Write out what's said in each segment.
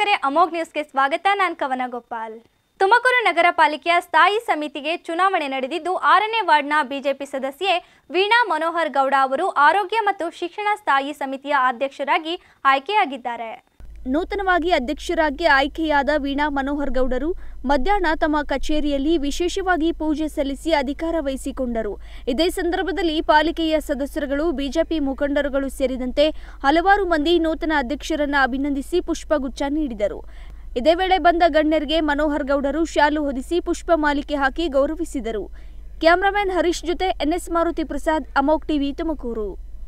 ವೀಕ್ಷಕರೇ ಅಮೋಘ್ ನ್ಯೂಸ್ಗೆ ಸ್ವಾಗತ ನಾನು ಕವನ ಗೋಪಾಲ್ ತುಮಕೂರು ನಗರ ಪಾಲಿಕೆಯ ಸ್ಥಾಯಿ ಸಮಿತಿಗೆ ಚುನಾವಣೆ ನಡೆದಿದ್ದು ಆರನೇ ವಾರ್ಡ್ನ ಬಿಜೆಪಿ ಸದಸ್ಯೆ ವೀಣಾ ಮನೋಹರ್ ಗೌಡ ಅವರು ಆರೋಗ್ಯ ಮತ್ತು ಶಿಕ್ಷಣ ಸ್ಥಾಯಿ ಸಮಿತಿಯ ಅಧ್ಯಕ್ಷರಾಗಿ ಆಯ್ಕೆಯಾಗಿದ್ದಾರೆ ನೂತನವಾಗಿ ಅಧ್ಯಕ್ಷರಾಗಿ ಆಯ್ಕೆಯಾದ ವೀಣಾ ಮನೋಹರ್ ಗೌಡರು ಮಧ್ಯಾಹ್ನ ತಮ್ಮ ಕಚೇರಿಯಲ್ಲಿ ವಿಶೇಷವಾಗಿ ಪೂಜೆ ಸಲ್ಲಿಸಿ ಅಧಿಕಾರ ವಹಿಸಿಕೊಂಡರು ಇದೇ ಸಂದರ್ಭದಲ್ಲಿ ಪಾಲಿಕೆಯ ಸದಸ್ಯರುಗಳು ಬಿಜೆಪಿ ಮುಖಂಡರುಗಳು ಸೇರಿದಂತೆ ಹಲವಾರು ಮಂದಿ ನೂತನ ಅಧ್ಯಕ್ಷರನ್ನ ಅಭಿನಂದಿಸಿ ಪುಷ್ಪಗುಚ್ಛ ನೀಡಿದರು ಇದೇ ವೇಳೆ ಬಂದ ಗಣ್ಯರಿಗೆ ಮನೋಹರ್ ಗೌಡರು ಶಾಲು ಹೊದಿಸಿ ಪುಷ್ಪ ಮಾಲಿಕೆ ಹಾಕಿ ಗೌರವಿಸಿದರು ಕ್ಯಾಮರಾಮನ್ ಹರೀಶ್ ಜೊತೆ ಎನ್ಎಸ್ ಮಾರುತಿ ಪ್ರಸಾದ್ ಅಮೋಕ್ ಟಿವಿ ತುಮಕೂರು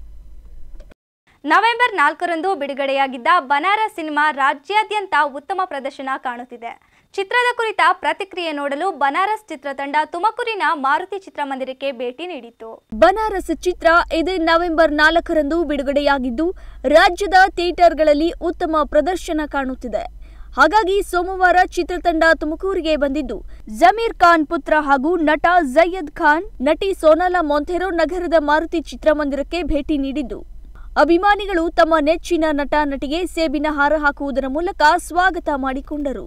ನವೆಂಬರ್ ನಾಲ್ಕರಂದು ಬಿಡುಗಡೆಯಾಗಿದ್ದ ಬನಾರಸ್ ಸಿನಿಮಾ ರಾಜ್ಯಾದ್ಯಂತ ಉತ್ತಮ ಪ್ರದರ್ಶನ ಕಾಣುತ್ತಿದೆ ಚಿತ್ರದ ಕುರಿತ ಪ್ರತಿಕ್ರಿಯೆ ನೋಡಲು ಬನಾರಸ್ ಚಿತ್ರತಂಡ ತುಮಕೂರಿನ ಮಾರುತಿ ಚಿತ್ರಮಂದಿರಕ್ಕೆ ಭೇಟಿ ನೀಡಿತ್ತು ಬನಾರಸ್ ಚಿತ್ರ ಇದೇ ನವೆಂಬರ್ ನಾಲ್ಕರಂದು ಬಿಡುಗಡೆಯಾಗಿದ್ದು ರಾಜ್ಯದ ಥಿಯೇಟರ್ಗಳಲ್ಲಿ ಉತ್ತಮ ಪ್ರದರ್ಶನ ಕಾಣುತ್ತಿದೆ ಹಾಗಾಗಿ ಸೋಮವಾರ ಚಿತ್ರತಂಡ ತುಮಕೂರಿಗೆ ಬಂದಿದ್ದು ಜಮೀರ್ ಖಾನ್ ಪುತ್ರ ಹಾಗೂ ನಟ ಜಯದ್ ಖಾನ್ ನಟಿ ಸೋನಾಲಾ ಮೊಂಥೆರೋ ನಗರದ ಮಾರುತಿ ಚಿತ್ರಮಂದಿರಕ್ಕೆ ಭೇಟಿ ನೀಡಿದ್ದು ಅಭಿಮಾನಿಗಳು ತಮ್ಮ ನೆಚ್ಚಿನ ನಟ ನಟಿಗೆ ಸೇಬಿನ ಹಾರ ಹಾಕುವುದರ ಮೂಲಕ ಸ್ವಾಗತ ಮಾಡಿಕೊಂಡರು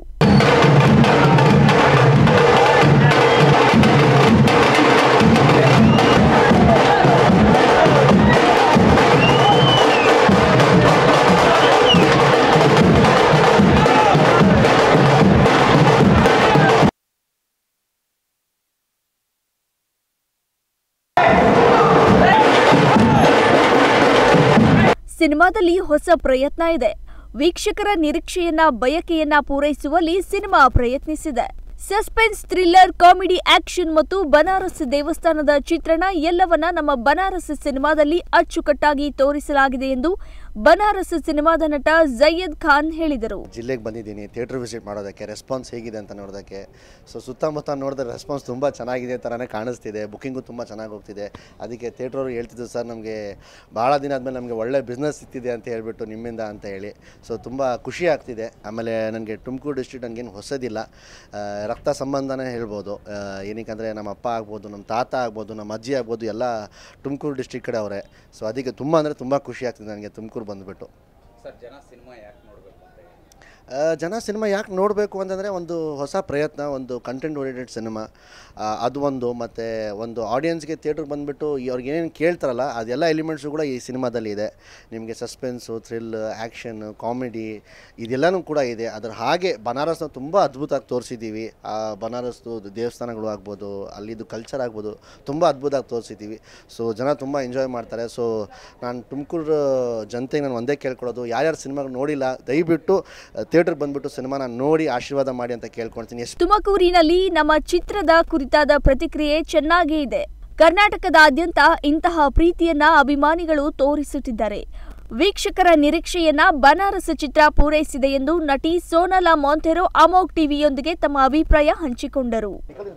ಸಿನಿಮಾದಲ್ಲಿ ಹೊಸ ಪ್ರಯತ್ನ ಇದೆ ವೀಕ್ಷಕರ ನಿರೀಕ್ಷೆಯನ್ನ ಬಯಕೆಯನ್ನ ಪೂರೈಸುವಲ್ಲಿ ಸಿನಿಮಾ ಪ್ರಯತ್ನಿಸಿದೆ ಸಸ್ಪೆನ್ಸ್ ಥ್ರಿಲ್ಲರ್ ಕಾಮಿಡಿ ಆಕ್ಷನ್ ಮತ್ತು ಬನಾರಸ್ ದೇವಸ್ಥಾನದ ಚಿತ್ರಣ ಎಲ್ಲವನ್ನ ನಮ್ಮ ಬನಾರಸ್ ಸಿನಿಮಾದಲ್ಲಿ ಅಚ್ಚುಕಟ್ಟಾಗಿ ತೋರಿಸಲಾಗಿದೆ ಎಂದು ಬನಾರಸ್ ಸಿನಿಮಾದ ನಟ ಜಯ್ಯದ್ ಖಾನ್ ಹೇಳಿದರು ಜಿಲ್ಲೆಗೆ ಬಂದಿದ್ದೀನಿ ಥಿಯೇಟ್ರ್ ವಿಸಿಟ್ ಮಾಡೋದಕ್ಕೆ ರೆಸ್ಪಾನ್ಸ್ ಹೇಗಿದೆ ಅಂತ ನೋಡೋದಕ್ಕೆ ಸೊ ಸುತ್ತಮುತ್ತ ನೋಡಿದ್ರೆ ರೆಸ್ಪಾನ್ಸ್ ತುಂಬ ಚೆನ್ನಾಗಿದೆ ಥರನೇ ಕಾಣಿಸ್ತಿದೆ ಬುಕ್ಕಿಂಗು ತುಂಬ ಚೆನ್ನಾಗಿ ಹೋಗ್ತಿದೆ ಅದಕ್ಕೆ ಥಿಯೇಟ್ರವ್ರು ಹೇಳ್ತಿದ್ರು ಸರ್ ನಮಗೆ ಭಾಳ ದಿನ ಆದಮೇಲೆ ನಮಗೆ ಒಳ್ಳೆ ಬಿಸ್ನೆಸ್ ಸಿಗ್ತಿದೆ ಅಂತ ಹೇಳ್ಬಿಟ್ಟು ನಿಮ್ಮಿಂದ ಅಂತ ಹೇಳಿ ಸೊ ತುಂಬ ಖುಷಿ ಆಗ್ತಿದೆ ಆಮೇಲೆ ನನಗೆ ತುಮಕೂರು ಡಿಸ್ಟ್ರಿಕ್ಟ್ ನನಗೇನು ಹೊಸದಿಲ್ಲ ಆ, ರಕ್ತ ಸಂಬಂಧನೇ ಹೇಳ್ಬೋದು ಆ, ಏನಕ್ಕಂದರೆ ನಮ್ಮ ಅಪ್ಪ ಆಗ್ಬೋದು ನಮ್ಮ ತಾತ ಆಗ್ಬೋದು ನಮ್ಮ ಅಜ್ಜಿ ಆಗ್ಬೋದು ಎಲ್ಲ ತುಮಕೂರು ಡಿಸ್ಟ್ರಿಕ್ಟ್ ಕಡೆ ಅವರೇ ಸೊ ಅದಕ್ಕೆ ತುಂಬ ಅಂದರೆ ತುಂಬ ಖುಷಿ ಆಗ್ತಿದೆ ನನಗೆ ತುಮಕೂರು ಬಂದುಬಿಟ್ಟು ಸರ್ ಜನ ಸಿನಿಮಾ ಯಾಕೆ ನೋಡಬೇಕು ಅಂತ ಹೇಳಿ ಆ, ಜನ ಸಿನಿಮಾ ಯಾಕೆ ನೋಡಬೇಕು ಅಂತಂದರೆ ಒಂದು ಹೊಸ ಪ್ರಯತ್ನ ಒಂದು ಕಂಟೆಂಟ್ ಓರಿಯೆಂಟೆಡ್ ಸಿನಿಮಾ ಆ, ಅದು ಒಂದು ಮತ್ತು ಒಂದು ಆಡಿಯನ್ಸ್ಗೆ ಥಿಯೇಟ್ರಿಗೆ ಬಂದುಬಿಟ್ಟು ಅವ್ರಿಗೆ ಏನೇನು ಕೇಳ್ತಾರಲ್ಲ ಅದೆಲ್ಲ ಎಲಿಮೆಂಟ್ಸು ಕೂಡ ಈ ಸಿನಿಮಾದಲ್ಲಿ ಇದೆ ನಿಮಗೆ ಸಸ್ಪೆನ್ಸು ಥ್ರಿಲ್ ಆ್ಯಕ್ಷನ್ ಕಾಮಿಡಿ ಇದೆಲ್ಲನೂ ಕೂಡ ಇದೆ ಅದರ ಹಾಗೆ ಬನಾರಸ್ನ ತುಂಬ ಅದ್ಭುತವಾಗಿ ತೋರಿಸಿದ್ದೀವಿ ಆ ಬನಾರಸ್ದು ದೇವಸ್ಥಾನಗಳು ಆಗ್ಬೋದು ಅಲ್ಲಿದ್ದು ಕಲ್ಚರ್ ಆಗ್ಬೋದು ತುಂಬ ಅದ್ಭುತವಾಗಿ ತೋರಿಸಿದ್ದೀವಿ ಸೊ ಜನ ತುಂಬ ಎಂಜಾಯ್ ಮಾಡ್ತಾರೆ ಸೊ ನಾನು ತುಮಕೂರು ಜನತೆಗೆ ನಾನು ಒಂದೇ ಕೇಳ್ಕೊಳ್ಳೋದು ಯಾರ್ಯಾರು ಸಿನಿಮಾಗಳು ನೋಡಿಲ್ಲ ದಯವಿಟ್ಟು ಥಿಯೇಟ್ರಿಗೆ ಬಂದುಬಿಟ್ಟು ಸಿನಿಮಾನ ನೋಡಿ ಆಶೀರ್ವಾದ ಮಾಡಿ ಅಂತ ಕೇಳ್ಕೊಳ್ತೀನಿ ಎಷ್ಟು ತುಮಕೂರಿನಲ್ಲಿ ನಮ್ಮ ಚಿತ್ರದ ಕುರಿತಾದ ಪ್ರತಿಕ್ರಿಯೆ ಚೆನ್ನಾಗೇ ಇದೆ ಕರ್ನಾಟಕದಾದ್ಯಂತ ಇಂತಹ ಪ್ರೀತಿಯನ್ನ ಅಭಿಮಾನಿಗಳು ತೋರಿಸುತ್ತಿದ್ದಾರೆ ವೀಕ್ಷಕರ ನಿರೀಕ್ಷೆಯನ್ನ ಬನಾರಸ್ ಚಿತ್ರ ಪೂರೈಸಿದೆ ಎಂದು ನಟಿ ಸೋನಾಲಾ ಮೊಂಥೆರೋ ಅಮೋಕ್ ಟಿವಿಯೊಂದಿಗೆ ತಮ್ಮ ಅಭಿಪ್ರಾಯ ಹಂಚಿಕೊಂಡರು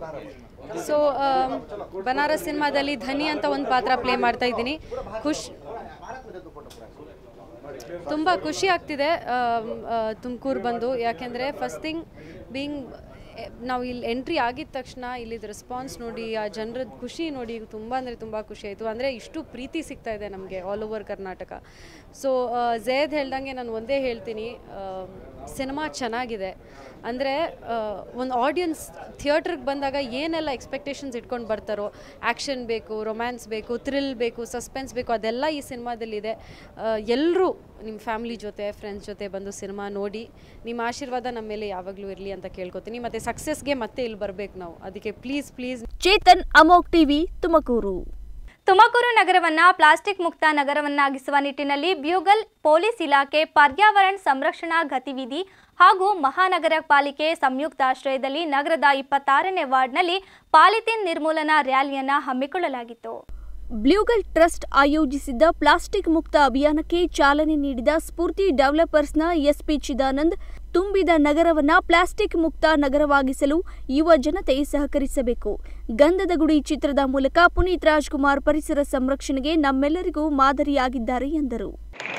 ಸೊ ಬನಾರಸ್ ಸಿನಿಮಾದಲ್ಲಿ ಧನಿ ಅಂತ ಒಂದು ಪಾತ್ರ ಪ್ಲೇ ಮಾಡ್ತಾ ಇದ್ದೀನಿ ಖುಷ್ ತುಂಬ ಖುಷಿ ಆಗ್ತಿದೆ ತುಮಕೂರು ಬಂದು ಯಾಕೆಂದರೆ ಫಸ್ಟ್ ಥಿಂಗ್ ಬೀಯಿಂಗ್ ನಾವು ಇಲ್ಲಿ ಎಂಟ್ರಿ ಆಗಿದ ತಕ್ಷಣ ಇಲ್ಲಿದ್ದು ರೆಸ್ಪಾನ್ಸ್ ನೋಡಿ ಆ ಜನರದ್ದು ಖುಷಿ ನೋಡಿ ತುಂಬ ಅಂದರೆ ತುಂಬ ಖುಷಿ ಆಯಿತು ಅಂದರೆ ಇಷ್ಟು ಪ್ರೀತಿ ಸಿಗ್ತಾ ಇದೆ ನಮಗೆ ಆಲ್ ಓವರ್ ಕರ್ನಾಟಕ ಸೊ ಜಯದ್ ಹೇಳ್ದಂಗೆ ನಾನು ಒಂದೇ ಹೇಳ್ತೀನಿ ಸಿನಿಮಾ ಚೆನ್ನಾಗಿದೆ ಅಂದರೆ ಒಂದು ಆಡಿಯನ್ಸ್ ಥಿಯೇಟ್ರಿಗೆ ಬಂದಾಗ ಏನೆಲ್ಲ ಎಕ್ಸ್ಪೆಕ್ಟೇಷನ್ಸ್ ಇಟ್ಕೊಂಡು ಬರ್ತಾರೋ ಆ್ಯಕ್ಷನ್ ಬೇಕು ರೊಮ್ಯಾನ್ಸ್ ಬೇಕು ಥ್ರಿಲ್ ಬೇಕು ಸಸ್ಪೆನ್ಸ್ ಬೇಕು ಅದೆಲ್ಲ ಈ ಸಿನಿಮಾದಲ್ಲಿದೆ ಎಲ್ಲರೂ ನಿಮ್ಮ ಫ್ಯಾಮಿಲಿ ಜೊತೆ ಫ್ರೆಂಡ್ಸ್ ಜೊತೆ ಬಂದು ಸಿನಿಮಾ ನೋಡಿ ನಿಮ್ಮ ಆಶೀರ್ವಾದ ನಮ್ಮ ಮೇಲೆ ಯಾವಾಗಲೂ ಇರಲಿ ಅಂತ ಕೇಳ್ಕೊತೀನಿ ಮತ್ತು ಸಕ್ಸಸ್ಗೆ ಮತ್ತೆ ಇಲ್ಲಿ ಬರಬೇಕು ನಾವು ಅದಕ್ಕೆ ಪ್ಲೀಸ್ ಪ್ಲೀಸ್ ಚೇತನ್ ಅಮೋಕ್ ಟಿವಿ ತುಮಕೂರು ತುಮಕೂರು ನಗರವನ್ನ ಪ್ಲಾಸ್ಟಿಕ್ ಮುಕ್ತ ನಗರವನ್ನಾಗಿಸುವ ನಿಟ್ಟಿನಲ್ಲಿ ಬ್ಯೂಗಲ್ ಪೊಲೀಸ್ ಇಲಾಖೆ ಪರ್ಯಾವರಣ ಸಂರಕ್ಷಣಾ ಗತಿವಿಧಿ ಹಾಗೂ ಮಹಾನಗರ ಪಾಲಿಕೆ ಸಂಯುಕ್ತಾಶ್ರಯದಲ್ಲಿ ನಗರದ ಇಪ್ಪತ್ತಾರನೇ ವಾರ್ಡ್ನಲ್ಲಿ ಪಾಲಿಥೀನ್ ನಿರ್ಮೂಲನಾ ರ್ಯಾಲಿಯನ್ನ ಹಮ್ಮಿಕೊಳ್ಳಲಾಗಿತ್ತು ಬ್ಲೂಗಲ್ ಟ್ರಸ್ಟ್ ಆಯೋಜಿಸಿದ್ದ ಪ್ಲಾಸ್ಟಿಕ್ ಮುಕ್ತ ಅಭಿಯಾನಕ್ಕೆ ಚಾಲನೆ ನೀಡಿದ ಸ್ಫೂರ್ತಿ ಡೆವಲಪರ್ಸ್ನ ಎಸ್ಪಿ ಚಿದಾನಂದ್ ತುಂಬಿದ ನಗರವನ್ನ ಪ್ಲಾಸ್ಟಿಕ್ ಮುಕ್ತ ನಗರವಾಗಿಸಲು ಯುವ ಜನತೆ ಸಹಕರಿಸಬೇಕು ಗಂಧದ ಗುಡಿ ಚಿತ್ರದ ಮೂಲಕ ಪುನೀತ್ ರಾಜ್ಕುಮಾರ್ ಪರಿಸರ ಸಂರಕ್ಷಣೆಗೆ ನಮ್ಮೆಲ್ಲರಿಗೂ ಮಾದರಿಯಾಗಿದ್ದಾರೆ ಎಂದರು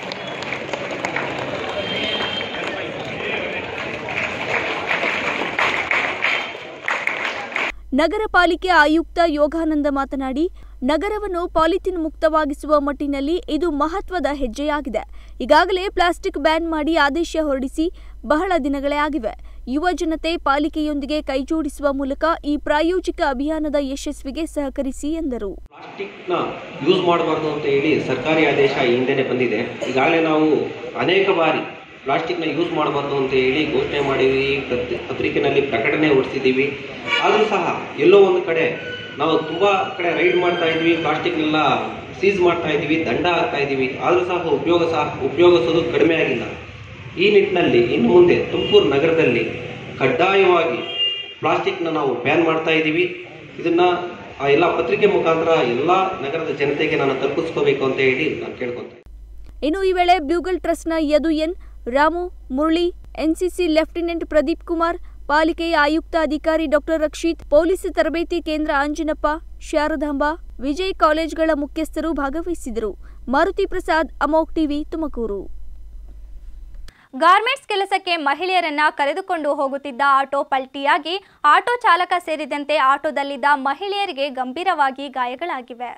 ನಗರ ಪಾಲಿಕೆ ಆಯುಕ್ತ ಯೋಗಾನಂದ ಮಾತನಾಡಿ ನಗರವನ್ನು ಪಾಲಿಥಿನ್ ಮುಕ್ತವಾಗಿಸುವ ಮಟ್ಟಿನಲ್ಲಿ ಇದು ಮಹತ್ವದ ಹೆಜ್ಜೆಯಾಗಿದೆ ಈಗಾಗಲೇ ಪ್ಲಾಸ್ಟಿಕ್ ಬ್ಯಾನ್ ಮಾಡಿ ಆದೇಶ ಹೊರಡಿಸಿ ಬಹಳ ದಿನಗಳೇ ಆಗಿವೆ ಯುವ ಜನತೆ ಪಾಲಿಕೆಯೊಂದಿಗೆ ಕೈಜೋಡಿಸುವ ಮೂಲಕ ಈ ಪ್ರಾಯೋಜಿಕ ಅಭಿಯಾನದ ಯಶಸ್ವಿಗೆ ಸಹಕರಿಸಿ ಎಂದರು ಪ್ಲಾಸ್ಟಿಕ್ನ ಯೂಸ್ ಮಾಡಬಾರ್ದು ಅಂತ ಹೇಳಿ ಸರ್ಕಾರಿ ಆದೇಶ ಈ ಹಿಂದೆನೆ ಬಂದಿದೆ ಈಗಾಗಲೇ ನಾವು ಅನೇಕ ಬಾರಿ ಪ್ಲಾಸ್ಟಿಕ್ನ ಯೂಸ್ ಮಾಡಬಾರ್ದು ಅಂತ ಹೇಳಿ ಘೋಷಣೆ ಮಾಡಿದ್ವಿ ಪತ್ರಿ- ಪತ್ರಿಕೆನಲ್ಲಿ ಪ್ರಕಟಣೆ ಹೊರಡಿಸಿದ್ದೀವಿ ಆದರೂ ಸಹ ಎಲ್ಲೋ ಒಂದು ಕಡೆ ನಾವು ತುಂಬ ಕಡೆ ರೈಡ್ ಮಾಡ್ತಾ ಇದ್ವಿ ಪ್ಲಾಸ್ಟಿಕ್ನೆಲ್ಲ ಸೀಸ್ ಮಾಡ್ತಾ ಇದ್ವಿ ದಂಡ ಹಾಕ್ತಾ ಇದ್ವಿ ಆದರೂ ಸಹ ಉಪಯೋಗ ಸಹ ಉಪಯೋಗಿಸೋದು ಕಡಿಮೆ ಆಗಿಲ್ಲ ಈ ನಿಟ್ಟಿನಲ್ಲಿ ಇನ್ನು ಮುಂದೆ ತುಮಕೂರು ನಗರದಲ್ಲಿ ಕಡ್ಡಾಯವಾಗಿ ಪ್ಲಾಸ್ಟಿಕ್ನ ನಾವು ಬ್ಯಾನ್ ಮಾಡ್ತಾ ಇದ್ದೀವಿ ಇದನ್ನ ಆ ಎಲ್ಲ ಪತ್ರಿಕೆ ಮುಖಾಂತರ ಎಲ್ಲ ನಗರದ ಜನತೆಗೆ ನಾನು ತಲುಪಿಸ್ಕೋಬೇಕು ಅಂತ ಹೇಳಿ ನಾನು ಕೇಳ್ಕೊಂತ ಇನ್ನು ಈ ವೇಳೆ ಬ್ಯೂಗಲ್ ಟ್ರಸ್ಟ್ನ Yadu N Ramu Murali NCC lieutenant Pradeep Kumar ಪಾಲಿಕೆಯ ಆಯುಕ್ತ ಅಧಿಕಾರಿ ಡಾಕ್ಟರ್ ರಕ್ಷಿತ್ ಪೊಲೀಸ್ ತರಬೇತಿ ಕೇಂದ್ರ ಅಂಜನಪ್ಪ ಶಾರದಾಂಬ ವಿಜಯ್ ಕಾಲೇಜ್ಗಳ ಮುಖ್ಯಸ್ಥರು ಭಾಗವಹಿಸಿದರು ಮಾರುತಿ ಪ್ರಸಾದ್ ಅಮೋಕ್ ಟಿವಿ ತುಮಕೂರು ಗಾರ್ಮೆಂಟ್ಸ್ ಕೆಲಸಕ್ಕೆ ಮಹಿಳೆಯರನ್ನ ಕರೆದುಕೊಂಡು ಹೋಗುತ್ತಿದ್ದ ಆಟೋ ಪಲ್ಟಿಯಾಗಿ ಆಟೋ ಚಾಲಕ ಸೇರಿದಂತೆ ಆಟೋದಲ್ಲಿದ್ದ ಮಹಿಳೆಯರಿಗೆ ಗಂಭೀರವಾಗಿ ಗಾಯಗಳಾಗಿವೆ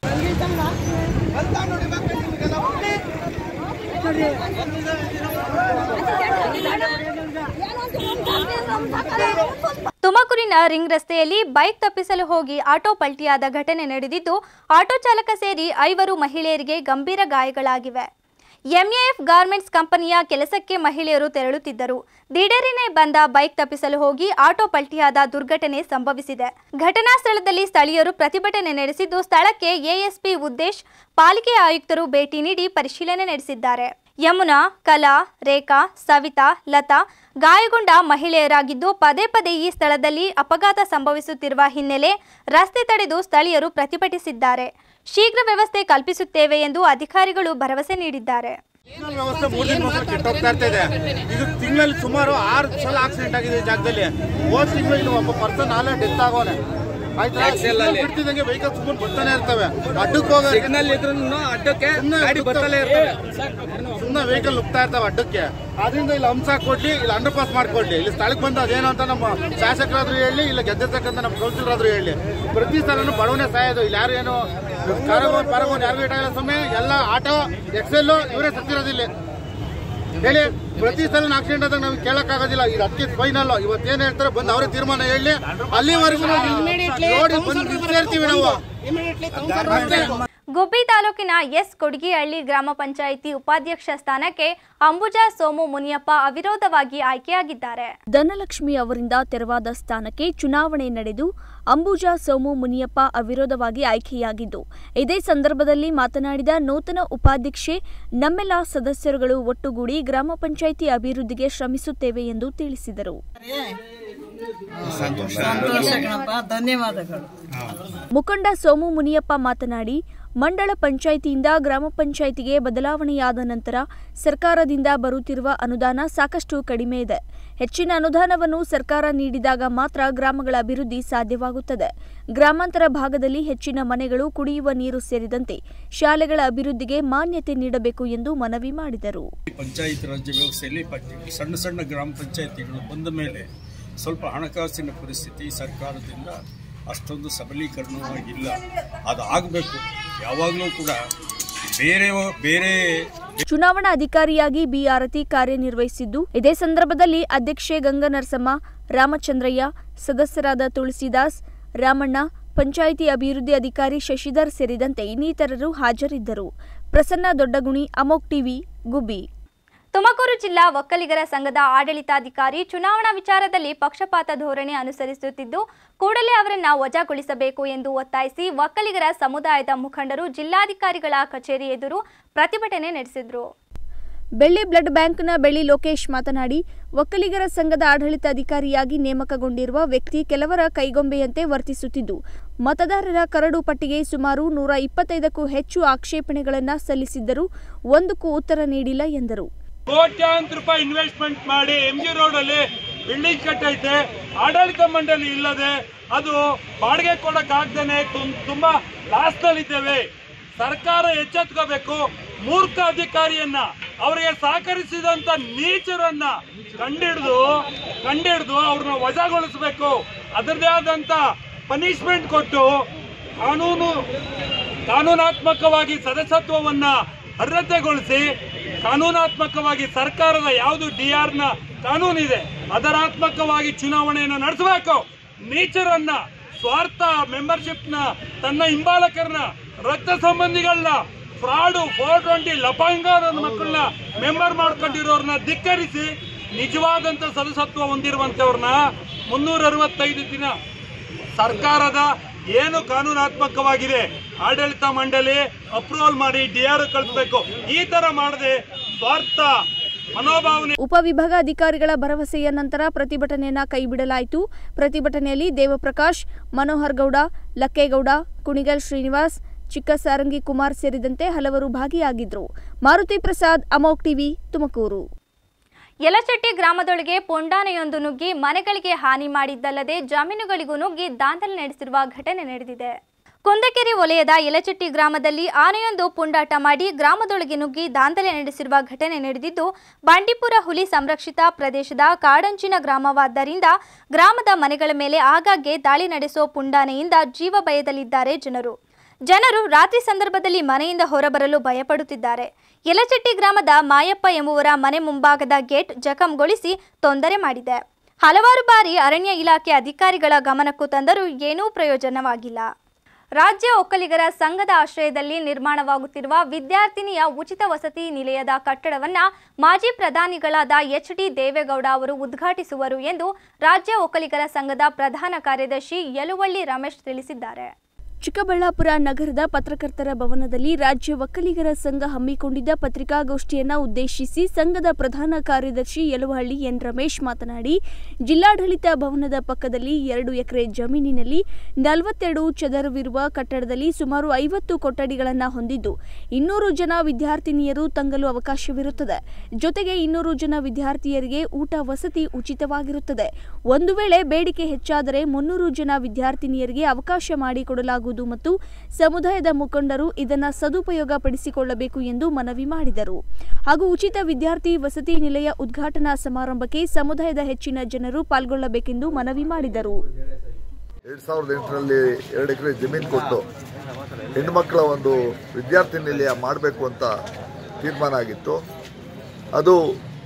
ತುಮಕೂರಿನ ರಿಂಗ್ ರಸ್ತೆಯಲ್ಲಿ ಬೈಕ್ ತಪ್ಪಿಸಲು ಹೋಗಿ ಆಟೋ ಪಲ್ಟಿಯಾದ ಘಟನೆ ನಡೆದಿದ್ದು ಆಟೋ ಚಾಲಕ ಸೇರಿ ಐವರು ಮಹಿಳೆಯರಿಗೆ ಗಂಭೀರ ಗಾಯಗಳಾಗಿವೆ ಎಂಎಎಫ್ ಗಾರ್ಮೆಂಟ್ಸ್ ಕಂಪನಿಯ ಕೆಲಸಕ್ಕೆ ಮಹಿಳೆಯರು ತೆರಳುತ್ತಿದ್ದರು ದಿಢೀರನೆ ಬಂದ ಬೈಕ್ ತಪ್ಪಿಸಲು ಹೋಗಿ ಆಟೋ ಪಲ್ಟಿಯಾದ ದುರ್ಘಟನೆ ಸಂಭವಿಸಿದೆ ಘಟನಾ ಸ್ಥಳದಲ್ಲಿ ಸ್ಥಳೀಯರು ಪ್ರತಿಭಟನೆ ನಡೆಸಿದ್ದು ಸ್ಥಳಕ್ಕೆ ಎಎಸ್ಪಿ ಉದ್ದೇಶ್ ಪಾಲಿಕೆ ಆಯುಕ್ತರು ಭೇಟಿ ನೀಡಿ ಪರಿಶೀಲನೆ ನಡೆಸಿದ್ದಾರೆ ಯಮುನಾ ಕಲಾ ರೇಖಾ ಸವಿತಾ ಲತಾ ಗಾಯಗೊಂಡ ಮಹಿಳೆಯರಾಗಿದ್ದು ಪದೇ ಪದೇ ಈ ಸ್ಥಳದಲ್ಲಿ ಅಪಘಾತ ಸಂಭವಿಸುತ್ತಿರುವ ಹಿನ್ನೆಲೆ ರಸ್ತೆ ತಡೆದು ಸ್ಥಳೀಯರು ಪ್ರತಿಭಟಿಸಿದ್ದಾರೆ ಶೀಘ್ರ ವ್ಯವಸ್ಥೆ ಕಲ್ಪಿಸುತ್ತೇವೆ ಎಂದು ಅಧಿಕಾರಿಗಳು ಭರವಸೆ ನೀಡಿದ್ದಾರೆ ಸಿಗ್ನಲ್ ವ್ಯವಸ್ಥೆ ಮೂರು ದಿನ ಮೊದಲು ಕೆಟ್ಟೋಗ್ತಾ ಇರ್ತಾ ಇದೆ ಇದು ತಿಂಗಳಲ್ಲಿ ಸುಮಾರು ಆರು ಸಲ ಆಕ್ಸಿಡೆಂಟ್ ಆಗಿದೆ ಈ ಜಾಗದಲ್ಲಿ ಹೋದ್ ತಿಂಗಳು ಇಲ್ಲಿ ಒಬ್ಬ ಪರ್ಸನ್ ನಾಳೆ ಡೆತ್ ಆಗೋನೆ ಆಯ್ತಾ ಸಿಗ್ನಲ್ ಬಿಡ್ತಿದಂಗೆ ವೆಹಿಕಲ್ ಸುಮ್ಮನೆ ಬರ್ತಾನೆ ಇರ್ತವೆ ಅಡ್ಡಕ್ಕೆ ಹೋಗ ಸಿಗ್ನಲ್ ಇದ್ರೂ ಅಡ್ಡಕ್ಕೆ ಗಾಡಿ ಬರ್ತಾನೆ ಇರ್ತವೆ ಸುಮ್ಮನೆ ವೆಹಿಕಲ್ ನುಗ್ತಾ ಇರ್ತಾವೆ ಅಡ್ಡಕ್ಕೆ ಅದರಿಂದ ಇಲ್ಲಿ ಹಂಸ ಕೊಡ್ಲಿ ಇಲ್ಲಿ ಅಂಡರ್ ಪಾಸ್ ಮಾಡ್ಕೊಡ್ಲಿ ಇಲ್ಲಿ ಸ್ಥಳಕ್ಕೆ ಬಂದು ಅದೇನು ಅಂತ ನಮ್ಮ ಶಾಸಕರಾದ್ರೂ ಹೇಳಿ ಇಲ್ಲ ಗೆದ್ದಿರ್ತಕ್ಕಂಥ ನಮ್ಮ ಕೌನ್ಸಿಲರಾದ್ರೂ ಹೇಳಿ ಪ್ರತಿ ಸಲನು ಬಡವನೇ ಸಾಯೋದು ಇಲ್ಲಿ ಯಾರು ಏನು ಕಾರಗೋನ್ ಪಾರಗೋನ್ ಯಾರಿಗೂ ಇಟ್ಟಾಗಿಲ್ಲ ಸಮಯ ಎಲ್ಲ ಆಟೋ ಎಕ್ಸೆಲ್ ಇವರೇ ಸತ್ತಿರೋದಿಲ್ಲ ಹೇಳಿ ಪ್ರತಿ ಸಲ ಆಕ್ಸಿಡೆಂಟ್ ಆದಾಗ ನಮ್ಗೆ ಕೇಳಕ್ಕಾಗೋದಿಲ್ಲ ಇದು ಅದಕ್ಕೆ ಫೈನಲ್ ಇವತ್ತೇನ್ ಹೇಳ್ತಾರೆ ಬಂದು ಅವರೇ ತೀರ್ಮಾನ ಹೇಳಿ ಅಲ್ಲಿವರೆಗೂ ನಾವು ನೋಡಿ ಬಂದು ನಿಂತಿರ್ತೀವಿ ನಾವು ಅಷ್ಟೇ. ಗುಬ್ಬಿ ತಾಲೂಕಿನ ಎಸ್ ಕೊಡಗಿಹಳ್ಳಿ ಗ್ರಾಮ ಪಂಚಾಯಿತಿ ಉಪಾಧ್ಯಕ್ಷ ಸ್ಥಾನಕ್ಕೆ ಅಂಬುಜಾ ಸೋಮು ಮುನಿಯಪ್ಪ ಅವಿರೋಧವಾಗಿ ಆಯ್ಕೆಯಾಗಿದ್ದಾರೆ ಧನಲಕ್ಷ್ಮಿ ಅವರಿಂದ ತೆರವಾದ ಸ್ಥಾನಕ್ಕೆ ಚುನಾವಣೆ ನಡೆದು ಅಂಬುಜಾ ಸೋಮು ಮುನಿಯಪ್ಪ ಅವಿರೋಧವಾಗಿ ಆಯ್ಕೆಯಾಗಿದ್ದು ಇದೇ ಸಂದರ್ಭದಲ್ಲಿ ಮಾತನಾಡಿದ ನೂತನ ಉಪಾಧ್ಯಕ್ಷೆ ನಮ್ಮೆಲ್ಲ ಸದಸ್ಯರುಗಳು ಒಟ್ಟುಗೂಡಿ ಗ್ರಾಮ ಪಂಚಾಯಿತಿ ಅಭಿವೃದ್ಧಿಗೆ ಶ್ರಮಿಸುತ್ತೇವೆ ಎಂದು ತಿಳಿಸಿದರು ಸಂತೋಷ ಕಣಪ್ಪ ಧನ್ಯವಾದಗಳು ಮುಖಂಡ ಸೋಮು ಮುನಿಯಪ್ಪ ಮಾತನಾಡಿ ಮಂಡಳ ಪಂಚಾಯಿತಿಯಿಂದ ಗ್ರಾಮ ಪಂಚಾಯಿತಿಗೆ ಬದಲಾವಣೆಯಾದ ನಂತರ ಸರ್ಕಾರದಿಂದ ಬರುತ್ತಿರುವ ಅನುದಾನ ಸಾಕಷ್ಟು ಕಡಿಮೆ ಇದೆ ಹೆಚ್ಚಿನ ಅನುದಾನವನ್ನು ಸರ್ಕಾರ ನೀಡಿದಾಗ ಮಾತ್ರ ಗ್ರಾಮಗಳ ಅಭಿವೃದ್ಧಿ ಸಾಧ್ಯವಾಗುತ್ತದೆ ಗ್ರಾಮಾಂತರ ಭಾಗದಲ್ಲಿ ಹೆಚ್ಚಿನ ಮನೆಗಳು ಕುಡಿಯುವ ನೀರು ಸೇರಿದಂತೆ ಶಾಲೆಗಳ ಅಭಿವೃದ್ಧಿಗೆ ಮಾನ್ಯತೆ ನೀಡಬೇಕು ಎಂದು ಮನವಿ ಮಾಡಿದರು ಪಂಚಾಯತ್ ರಾಜ್ಯ ವ್ಯವಸ್ಥೆಯಲ್ಲಿ ಪ- ಸಣ್ಣ ಸಣ್ಣ ಗ್ರಾಮ ಪಂಚಾಯತಿಗಳು ಬಂದ ಮೇಲೆ ಸ್ವಲ್ಪ ಹಣಕಾಸಿನ ಪರಿಸ್ಥಿತಿ ಸರ್ಕಾರದಿಂದ ಅಷ್ಟೊಂದು ಸಬಲೀಕರಣವಾಗಿಲ್ಲ ಅದು ಆಗಬೇಕು ಯಾವಾಗಲೂ ಕೂಡ ಬೇರೆ ಬೇರೆ ಚುನಾವಣಾ ಅಧಿಕಾರಿಯಾಗಿ ಬಿ ಆರತಿ ಕಾರ್ಯನಿರ್ವಹಿಸಿದ್ದು ಇದೇ ಸಂದರ್ಭದಲ್ಲಿ ಅಧ್ಯಕ್ಷೆ ಗಂಗನರಸಮ್ಮ ರಾಮಚಂದ್ರಯ್ಯ ಸದಸ್ಯರಾದ ತುಳಸಿದಾಸ್ ರಾಮಣ್ಣ ಪಂಚಾಯಿತಿ ಅಭಿವೃದ್ಧಿ ಅಧಿಕಾರಿ ಶಶಿಧರ್ ಸೇರಿದಂತೆ ಇನ್ನಿತರರು ಹಾಜರಿದ್ದರು ಪ್ರಸನ್ನ ದೊಡ್ಡಗುಣಿ ಅಮೋಕ್ ಟಿವಿ ಗುಬ್ಬಿ ತುಮಕೂರು ಜಿಲ್ಲಾ ಒಕ್ಕಲಿಗರ ಸಂಘದ ಆಡಳಿತಾಧಿಕಾರಿ ಚುನಾವಣಾ ವಿಚಾರದಲ್ಲಿ ಪಕ್ಷಪಾತ ಧೋರಣೆ ಅನುಸರಿಸುತ್ತಿದ್ದು ಕೂಡಲೇ ಅವರನ್ನ ವಜಾಗೊಳಿಸಬೇಕು ಎಂದು ಒತ್ತಾಯಿಸಿ ಒಕ್ಕಲಿಗರ ಸಮುದಾಯದ ಮುಖಂಡರು ಜಿಲ್ಲಾಧಿಕಾರಿಗಳ ಕಚೇರಿ ಎದುರು ಪ್ರತಿಭಟನೆ ನಡೆಸಿದರು ಬೆಳ್ಳಿ ಬ್ಲಡ್ ಬ್ಯಾಂಕ್ನ ಬೆಳ್ಳಿ ಲೋಕೇಶ್ ಮಾತನಾಡಿ ಒಕ್ಕಲಿಗರ ಸಂಘದ ಆಡಳಿತಾಧಿಕಾರಿಯಾಗಿ ನೇಮಕಗೊಂಡಿರುವ ವ್ಯಕ್ತಿ ಕೆಲವರ ಕೈಗೊಂಬೆಯಂತೆ ವರ್ತಿಸುತ್ತಿದ್ದು ಮತದಾರರ ಕರಡು ಪಟ್ಟಿಗೆ ಸುಮಾರು ನೂರ ಇಪ್ಪತ್ತೈದಕ್ಕೂ ಹೆಚ್ಚು ಆಕ್ಷೇಪಣೆಗಳನ್ನು ಸಲ್ಲಿಸಿದ್ದರೂ ಒಂದಕ್ಕೂ ಉತ್ತರ ನೀಡಿಲ್ಲ ಎಂದರು ಕೋಟ್ಯಾಂತರ ರೂಪಾಯಿ ಇನ್ವೆಸ್ಟ್ಮೆಂಟ್ ಮಾಡಿ ಎಂ ಜಿ ರೋಡ್ ಅಲ್ಲಿ ಬಿಲ್ಡಿಂಗ್ ಕಟ್ಟೈತೆ ಆಡಳಿತ ಮಂಡಳಿ ಇಲ್ಲದೆ ಅದು ಬಾಡಿಗೆ ಕೊಡಕ್ ಆಗ್ದೇನೆ ತುಂ- ತುಂಬಾ ಲಾಸ್ ನಲ್ಲಿದ್ದೇವೆ ಸರ್ಕಾರ ಎಚ್ಚೆತ್ಕೋಬೇಕು ಮೂರ್ಖ ಅಧಿಕಾರಿಯನ್ನ ಅವರಿಗೆ ಸಹಕರಿಸಿದಂತ ನೀಚರನ್ನ ಕಂಡಿಡಿದು ಕಂಡಿಡಿದು ಅವ್ರನ್ನ ವಜಾಗೊಳಿಸಬೇಕು ಅದರದೇ ಆದಂತ ಪನಿಷ್ಮೆಂಟ್ ಕೊಟ್ಟು ಕಾನೂನು ಕಾನೂನಾತ್ಮಕವಾಗಿ ಸದಸ್ಯತ್ವವನ್ನ ಅರ್ಹತೆಗೊಳಿಸಿ ಕಾನೂನಾತ್ಮಕವಾಗಿ ಸರ್ಕಾರದ ಯಾವುದು ಡಿ ಆರ್ ನ ಕಾನೂನಿದೆ ಅದರಾತ್ಮಕವಾಗಿ ಚುನಾವಣೆಯನ್ನು ನಡೆಸಬೇಕು ನೀಚರನ್ನ ಸ್ವಾರ್ಥ ಮೆಂಬರ್ಶಿಪ್ನ ತನ್ನ ಹಿಂಬಾಲಕರನ್ನ ರಕ್ತ ಸಂಬಂಧಿಗಳನ್ನ ಫ್ರಾಡು ಫೋರ್ ಟ್ವೆಂಟಿ ಲಪಾಂಗಾರ ಮಕ್ಕಳನ್ನ ಮೆಂಬರ್ ಮಾಡ್ಕೊಂಡಿರೋರ್ನ ಧಿಕ್ಕರಿಸಿ ನಿಜವಾದಂತ ಸದಸ್ಯತ್ವ ಹೊಂದಿರುವಂತವ್ರನ್ನ ಮುನ್ನೂರ ಅರವತ್ತೈದು ದಿನ ಸರ್ಕಾರದ ಏನು ಕಾನೂನಾತ್ಮಕವಾಗಿದೆ ಆಡಳಿತ ಮಂಡಳಿ ಅಪ್ರೂವಲ್ ಮಾಡಿ ಡಿ ಆರ್ ಕಳಿಸ್ಬೇಕು ಈ ತರ ಮಾಡದೆ ಸ್ವಾರ್ಥ ಮನೋಭಾವನೆ ಉಪವಿಭಾಗಾಧಿಕಾರಿಗಳ ಭರವಸೆಯ ನಂತರ ಪ್ರತಿಭಟನೆಯನ್ನ ಕೈಬಿಡಲಾಯಿತು ಪ್ರತಿಭಟನೆಯಲ್ಲಿ ದೇವಪ್ರಕಾಶ್ ಮನೋಹರ್ ಗೌಡ ಲಕ್ಕೇಗೌಡ ಕುಣಿಗಲ್ ಶ್ರೀನಿವಾಸ್ ಚಿಕ್ಕ ಸಾರಂಗಿ ಕುಮಾರ್ ಸೇರಿದಂತೆ ಹಲವರು ಭಾಗಿಯಾಗಿದ್ದರು ಮಾರುತಿ ಪ್ರಸಾದ್ ಅಮೋಕ್ ಟಿವಿ ತುಮಕೂರು ಯಲಚಟ್ಟಿ ಗ್ರಾಮದೊಳಗೆ ಪೊಂಡಾನೆಯೊಂದು ನುಗ್ಗಿ ಮನೆಗಳಿಗೆ ಹಾನಿ ಮಾಡಿದ್ದಲ್ಲದೆ ಜಮೀನುಗಳಿಗೂ ನುಗ್ಗಿ ದಾಂಧಲೆ ನಡೆಸಿರುವ ಘಟನೆ ನಡೆದಿದೆ ಕುಂದಕೆರೆ ವಲಯದ ಯಲಚಟ್ಟಿ ಗ್ರಾಮದಲ್ಲಿ ಆನೆಯೊಂದು ಪುಂಡಾಟ ಮಾಡಿ ಗ್ರಾಮದೊಳಗೆ ನುಗ್ಗಿ ದಾಂಧಲೆ ನಡೆಸಿರುವ ಘಟನೆ ನಡೆದಿದ್ದು ಬಂಡೀಪುರ ಹುಲಿ ಸಂರಕ್ಷಿತ ಪ್ರದೇಶದ ಕಾಡಂಚಿನ ಗ್ರಾಮವಾದ್ದರಿಂದ ಗ್ರಾಮದ ಮನೆಗಳ ಮೇಲೆ ಆಗಾಗ್ಗೆ ದಾಳಿ ನಡೆಸುವ ಪುಂಡಾನೆಯಿಂದ ಜೀವ ಭಯದಲ್ಲಿದ್ದಾರೆ ಜನರು ಜನರು ರಾತ್ರಿ ಸಂದರ್ಭದಲ್ಲಿ ಮನೆಯಿಂದ ಹೊರಬರಲು ಭಯಪಡುತ್ತಿದ್ದಾರೆ ಯಲಚಟ್ಟಿ ಗ್ರಾಮದ ಮಾಯಪ್ಪ ಎಂಬುವರ ಮನೆ ಮುಂಭಾಗದ ಗೇಟ್ ಜಖಂಗೊಳಿಸಿ ತೊಂದರೆ ಮಾಡಿದೆ ಹಲವಾರು ಬಾರಿ ಅರಣ್ಯ ಇಲಾಖೆ ಅಧಿಕಾರಿಗಳ ಗಮನಕ್ಕೂ ತಂದರೂ ಏನೂ ಪ್ರಯೋಜನವಾಗಿಲ್ಲ ರಾಜ್ಯ ಒಕ್ಕಲಿಗರ ಸಂಘದ ಆಶ್ರಯದಲ್ಲಿ ನಿರ್ಮಾಣವಾಗುತ್ತಿರುವ ವಿದ್ಯಾರ್ಥಿನಿಯ ಉಚಿತ ವಸತಿ ನಿಲಯದ ಕಟ್ಟಡವನ್ನ ಮಾಜಿ ಪ್ರಧಾನಿಗಳಾದ ಎಚ್ ಡಿ ದೇವೇಗೌಡ ಅವರು ಉದ್ಘಾಟಿಸುವರು ಎಂದು ರಾಜ್ಯ ಒಕ್ಕಲಿಗರ ಸಂಘದ ಪ್ರಧಾನ ಕಾರ್ಯದರ್ಶಿ ಯಲುವಳ್ಳಿ ರಮೇಶ್ ತಿಳಿಸಿದ್ದಾರೆ ಚಿಕ್ಕಬಳ್ಳಾಪುರ ನಗರದ ಪತ್ರಕರ್ತರ ಭವನದಲ್ಲಿ ರಾಜ್ಯ ಒಕ್ಕಲಿಗರ ಸಂಘ ಹಮ್ಮಿಕೊಂಡಿದ್ದ ಪತ್ರಿಕಾಗೋಷ್ಠಿಯನ್ನ ಉದ್ದೇಶಿಸಿ ಸಂಘದ ಪ್ರಧಾನ ಕಾರ್ಯದರ್ಶಿ ಯಲುವಹಳ್ಳಿ ಎನ್ ರಮೇಶ್ ಮಾತನಾಡಿ ಜಿಲ್ಲಾಡಳಿತ ಭವನದ ಪಕ್ಕದಲ್ಲಿ ಎರಡು ಎಕರೆ ಜಮೀನಿನಲ್ಲಿ ನಲವತ್ತೆರಡು ಚದರವಿರುವ ಕಟ್ಟಡದಲ್ಲಿ ಸುಮಾರು ಐವತ್ತು ಕೊಠಡಿಗಳನ್ನು ಹೊಂದಿದ್ದು ಇನ್ನೂರು ಜನ ವಿದ್ಯಾರ್ಥಿನಿಯರು ತಂಗಲು ಅವಕಾಶವಿರುತ್ತದೆ ಜೊತೆಗೆ ಇನ್ನೂರು ಜನ ವಿದ್ಯಾರ್ಥಿಯರಿಗೆ ಊಟ ವಸತಿ ಉಚಿತವಾಗಿರುತ್ತದೆ ಒಂದು ವೇಳೆ ಬೇಡಿಕೆ ಹೆಚ್ಚಾದರೆ ಮುನ್ನೂರು ಜನ ವಿದ್ಯಾರ್ಥಿನಿಯರಿಗೆ ಅವಕಾಶ ಮಾಡಿಕೊಡಲಾಗುವುದು ಮತ್ತು ಸಮುದಾಯದ ಮುಖಂಡರು ಇದನ್ನು ಸದುಪಯೋಗ ಪಡಿಸಿಕೊಳ್ಳಬೇಕು ಎಂದು ಮನವಿ ಮಾಡಿದರು ಹಾಗೂ ಉಚಿತ ವಿದ್ಯಾರ್ಥಿ ವಸತಿ ನಿಲಯ ಉದ್ಘಾಟನಾ ಸಮಾರಂಭಕ್ಕೆ ಸಮುದಾಯದ ಹೆಚ್ಚಿನ ಜನರು ಪಾಲ್ಗೊಳ್ಳಬೇಕೆಂದು ಮನವಿ ಮಾಡಿದರು ಎರಡು ಸಾವಿರದ ಎಂಟರಲ್ಲಿ ಎರಡು ಎಕರೆ ಜಮೀನು ಕೊಟ್ಟು ಹೆಣ್ಣುಮಕ್ಕಳ ಒಂದು ವಿದ್ಯಾರ್ಥಿ ನಿಲಯ ಮಾಡಬೇಕು ಅಂತ ತೀರ್ಮಾನ ಆಗಿತ್ತು ಅದು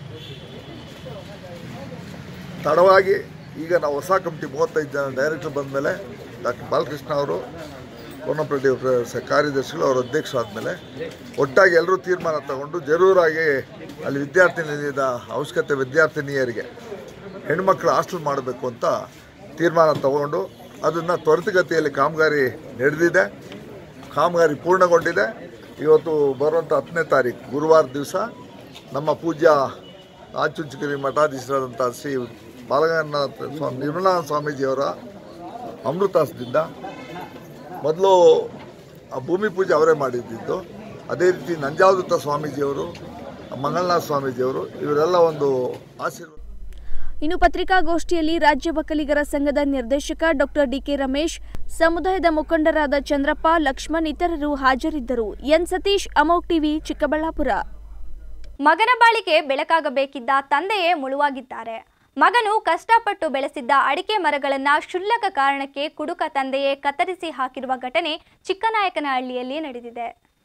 ತಡವಾಗಿ ಈಗ ನಾವು ಹೊಸ ಕಮಿಟಿ ಮೂವತ್ತೈದು ಜನ ಡೈರೆಕ್ಟರ್ ಬಂದ ಮೇಲೆ ಡಾಕ್ಟರ್ ಬಾಲಕೃಷ್ಣ ಅವರು ಪೂರ್ಣಪ್ರದಿ ಕಾರ್ಯದರ್ಶಿಗಳು ಅವರ ಅಧ್ಯಕ್ಷ ಆದಮೇಲೆ ಒಟ್ಟಾಗಿ ಎಲ್ಲರೂ ತೀರ್ಮಾನ ತಗೊಂಡು ಜರೂರಾಗಿ ಅಲ್ಲಿ ವಿದ್ಯಾರ್ಥಿ ನಿಲಯದ ಅವಶ್ಯಕತೆ ವಿದ್ಯಾರ್ಥಿನಿಯರಿಗೆ ಹೆಣ್ಮಕ್ಳು ಹಾಸ್ಟೆಲ್ ಮಾಡಬೇಕು ಅಂತ ತೀರ್ಮಾನ ತಗೊಂಡು ಅದನ್ನು ತ್ವರಿತಗತಿಯಲ್ಲಿ ಕಾಮಗಾರಿ ನಡೆದಿದೆ ಕಾಮಗಾರಿ ಪೂರ್ಣಗೊಂಡಿದೆ ಇವತ್ತು ಬರುವಂಥ ಹತ್ತನೇ ತಾರೀಕು ಗುರುವಾರ ದಿವಸ ನಮ್ಮ ಪೂಜ್ಯ ಆಚುಂಚಗಿರಿ ಮಠಾಧೀಶರಾದಂಥ ಶ್ರೀ ಬಾಲಗಂಗಾಧರ ಸ್ವಾಮಿ ನಿರ್ಮಲಾನಂದ ಸ್ವಾಮೀಜಿಯವರ ಅಮೃತಾಸದಿಂದ ಮೊದಲು ಆ ಭೂಮಿ ಪೂಜೆ ಅವರೇ ಮಾಡಿದ್ದಿದ್ದು ಅದೇ ರೀತಿ ನಂಜಾವದತ್ತ ಸ್ವಾಮೀಜಿಯವರು ಮಂಗಳನಾಥ ಸ್ವಾಮೀಜಿಯವರು ಇವರೆಲ್ಲ ಒಂದು ಆಶೀರ್ವಾದ ಇನ್ನು ಪತ್ರಿಕಾಗೋಷ್ಠಿಯಲ್ಲಿ ರಾಜ್ಯ ಒಕ್ಕಲಿಗರ ಸಂಘದ ನಿರ್ದೇಶಕ ಡಾಕ್ಟರ್ ಡಿಕೆ ರಮೇಶ್ ಸಮುದಾಯದ ಮುಖಂಡರಾದ ಚಂದ್ರಪ್ಪ ಲಕ್ಷ್ಮಣ್ ಇತರರು ಹಾಜರಿದ್ದರು ಎನ್ ಸತೀಶ್ ಅಮೋಕ್ ಟಿವಿ ಚಿಕ್ಕಬಳ್ಳಾಪುರ ಮಗನ ಬಾಳಿಗೆ ಬೆಳಕಾಗಬೇಕಿದ್ದ ತಂದೆಯೇ ಮುಳುವಾಗಿದ್ದಾರೆ ಮಗನು ಕಷ್ಟಪಟ್ಟು ಬೆಳೆಸಿದ್ದ ಅಡಿಕೆ ಮರಗಳನ್ನ ಕ್ಷುಲ್ಲಕ ಕಾರಣಕ್ಕೆ ಕುಡುಕ ತಂದೆಯೇ ಕತ್ತರಿಸಿ ಹಾಕಿರುವ ಘಟನೆ ಚಿಕ್ಕನಾಯಕನಹಳ್ಳಿಯಲ್ಲಿ ನಡೆದಿದೆ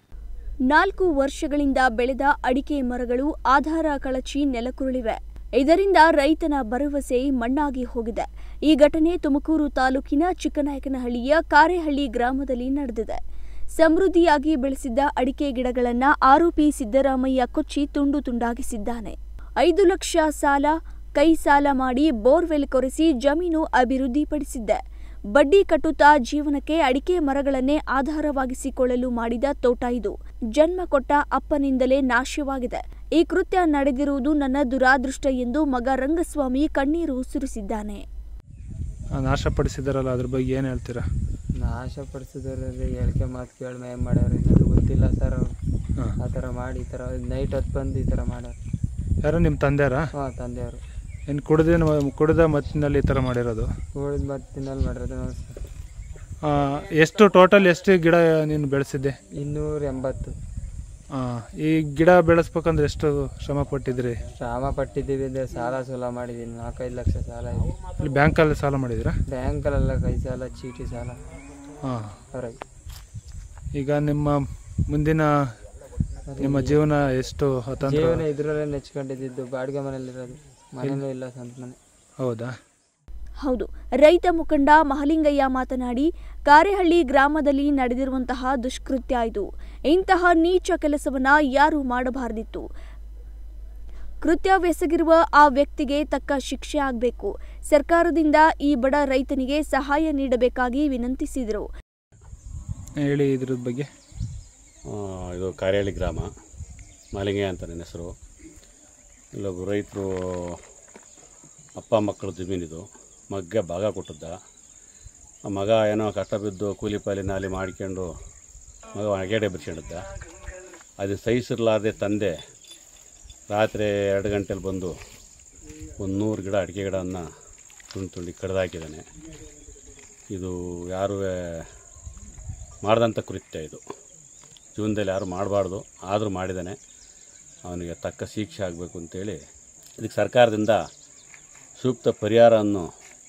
ನಾಲ್ಕು ವರ್ಷಗಳಿಂದ ಬೆಳೆದ ಅಡಿಕೆ ಮರಗಳು ಆಧಾರ ಕಳಚಿ ನೆಲಕುರುಳಿವೆ ಇದರಿಂದ ರೈತನ ಭರವಸೆ ಮಣ್ಣಾಗಿ ಹೋಗಿದೆ ಈ ಘಟನೆ ತುಮಕೂರು ತಾಲೂಕಿನ ಚಿಕ್ಕನಾಯಕನಹಳ್ಳಿಯ ಕಾರೆಹಳ್ಳಿ ಗ್ರಾಮದಲ್ಲಿ ನಡೆದಿದೆ ಸಮೃದ್ಧಿಯಾಗಿ ಬೆಳೆಸಿದ್ದ ಅಡಿಕೆ ಗಿಡಗಳನ್ನ ಆರೋಪಿ ಸಿದ್ದರಾಮಯ್ಯ ಕೊಚ್ಚಿ ತುಂಡು ತುಂಡಾಗಿಸಿದ್ದಾನೆ ಐದು ಲಕ್ಷ ಸಾಲ ಕೈ ಸಾಲ ಮಾಡಿ ಬೋರ್ವೆಲ್ ಕೊರೆಸಿ ಜಮೀನು ಅಭಿವೃದ್ಧಿಪಡಿಸಿದ್ದೆ ಬಡ್ಡಿ ಕಟ್ಟುತ್ತಾ ಜೀವನಕ್ಕೆ ಅಡಿಕೆ ಮರಗಳನ್ನೇ ಆಧಾರವಾಗಿಸಿಕೊಳ್ಳಲು ಮಾಡಿದ ತೋಟ ಇದು ಜನ್ಮ ಕೊಟ್ಟ ಅಪ್ಪನಿಂದಲೇ ನಾಶವಾಗಿದೆ ಈ ಕೃತ್ಯ ನಡೆದಿರುವುದು ನನ್ನ ದುರಾದೃಷ್ಟ ಎಂದು ಮಗ ರಂಗಸ್ವಾಮಿ ಕಣ್ಣೀರು ಸುರಿಸಿದ್ದಾನೆ ನಾಶಪಡಿಸಿದಾರಲ್ಲ ಅದ್ರ ಬಗ್ಗೆ ಏನು ಹೇಳ್ತೀರಾ ನಾಶಪಡಿಸಿದ್ರಲ್ಲಿ ಹೇಳಿಕೆ ಮಾತು ಕೇಳಿ ಏನು ಮಾಡ್ಯಾರ ಇನ್ನದು ಗೊತ್ತಿಲ್ಲ ಸರ್ ಅವ್ರು ಆ ಥರ ಮಾಡಿ ಈ ಥರ ನೈಟ್ ಹೊತ್ತು ಬಂದು ಈ ಥರ ಮಾಡ್ಯಾರ ಯಾರು ನಿಮ್ಮ ತಂದೆಯರಾ ಹಾಂ ತಂದೆಯವರು ಇನ್ನು ಕುಡ್ದಿನ ಕುಡ್ದ ಮತ್ತಿನಲ್ಲಿ ಈ ಥರ ಮಾಡಿರೋದು ಉಳಿದ ಮತ್ತೆ ತಿನ್ನಲ್ ಮಾಡಿರೋದು ನೋಡಿ ಸರ್ ಆ, ಎಷ್ಟು ಟೋಟಲ್ ಎಷ್ಟು ಗಿಡ ನೀನು ಬೆಳೆಸಿದ್ದೆ ಇನ್ನೂರ ಎಂಬತ್ತು ಆ, ಈ ಗಿಡ ಬೆಳೆಸ್ಬೇಕಂದ್ರೆ ಎಷ್ಟು ಶ್ರಮ ಪಟ್ಟಿದ್ರಿ ಶ್ರಮ ಪಟ್ಟಿದ್ದೀವಿ ಇದೆ ಸಾಲ ಸೂಲ ಮಾಡಿದ್ದೀನಿ ನಾಲ್ಕೈದು ಲಕ್ಷ ಸಾಲ ಇದೆ ಇಲ್ಲಿ ಬ್ಯಾಂಕಲ್ಲಿ ಸಾಲ ಮಾಡಿದ್ದೀರಾ ಬ್ಯಾಂಕಲ್ಲೆಲ್ಲ ಕೈ ಸಾಲ ಚೀಟಿ ಸಾಲ ಹಾಂ ಹೊರಗೆ ಈಗ ನಿಮ್ಮ ಮುಂದಿನ ನಿಮ್ಮ ಜೀವನ ಎಷ್ಟು ಅತಂತ್ರ ಜೀವನ ಇದರಲ್ಲೇ ನೆಚ್ಕೊಂಡಿದ್ದು ಬಾಡಿಗೆ ಮನೇಲಿರೋದು ಮನೇನೂ ಇಲ್ಲ ಸ್ವಂತ ಮನೆ ಹೌದಾ ಹೌದು ರೈತ ಮುಖಂಡ ಮಹಲಿಂಗಯ್ಯ ಮಾತನಾಡಿ ಕಾರೆಹಳ್ಳಿ ಗ್ರಾಮದಲ್ಲಿ ನಡೆದಿರುವಂತಹ ದುಷ್ಕೃತ್ಯ ಇದು ಇಂತಹ ನೀಚ ಕೆಲಸವನ್ನ ಯಾರು ಮಾಡಬಾರದಿತ್ತು ಕೃತ್ಯವೆಸಗಿರುವ ಆ ವ್ಯಕ್ತಿಗೆ ತಕ್ಕ ಶಿಕ್ಷೆ ಆಗಬೇಕು ಸರ್ಕಾರದಿಂದ ಈ ಬಡ ರೈತನಿಗೆ ಸಹಾಯ ನೀಡಬೇಕಾಗಿ ವಿನಂತಿಸಿದರು ಹೇಳಿ ಇದ್ರ ಬಗ್ಗೆ ಆ, ಇದು ಕಾರೇಳಿ ಗ್ರಾಮ ಮಾಲಿಂಗೆ ಅಂತ ನನ್ನ ಹೆಸರು ಇಲ್ಲೊಬ್ಬ ರೈತರು ಅಪ್ಪ ಮಕ್ಕಳ ಜಮೀನಿದು ಮಗ್ಗ ಭಾಗ ಕೊಟ್ಟಿದ್ದ ಆ ಮಗ ಏನೋ ಕಷ್ಟ ಬಿದ್ದು ಕೂಲಿ ಪಾಲಿ ನಾಲಿ ಮಾಡ್ಕೊಂಡು ಮಗ ಅಗೆಡೆ ಬಿಡ್ಸ್ಕೊಂಡಿದ್ದ ಅದು ಸಹಿಸಿರ್ಲಾರ್ದೆ ತಂದೆ ರಾತ್ರಿ ಎರಡು ಗಂಟೆಲಿ ಬಂದು ಒಂದು ನೂರು ಗಿಡ ಅಡಿಕೆ ಗಿಡವನ್ನು ತುಂಡು ತುಂಡಿ ಕಡ್ದಾಕಿದ್ದಾನೆ ಇದು ಯಾರೂ ಮಾಡಿದಂಥ ಕೃತ್ಯ ಇದು ಜೀವನದಲ್ಲಿ ಯಾರು ಮಾಡಬಾರ್ದು ಆದರೂ ಮಾಡಿದ್ದಾನೆ ಅವನಿಗೆ ತಕ್ಕ ಶಿಕ್ಷೆ ಆಗಬೇಕು ಅಂತೇಳಿ ಇದಕ್ಕೆ ಸರ್ಕಾರದಿಂದ ಸೂಕ್ತ ಪರಿಹಾರವನ್ನು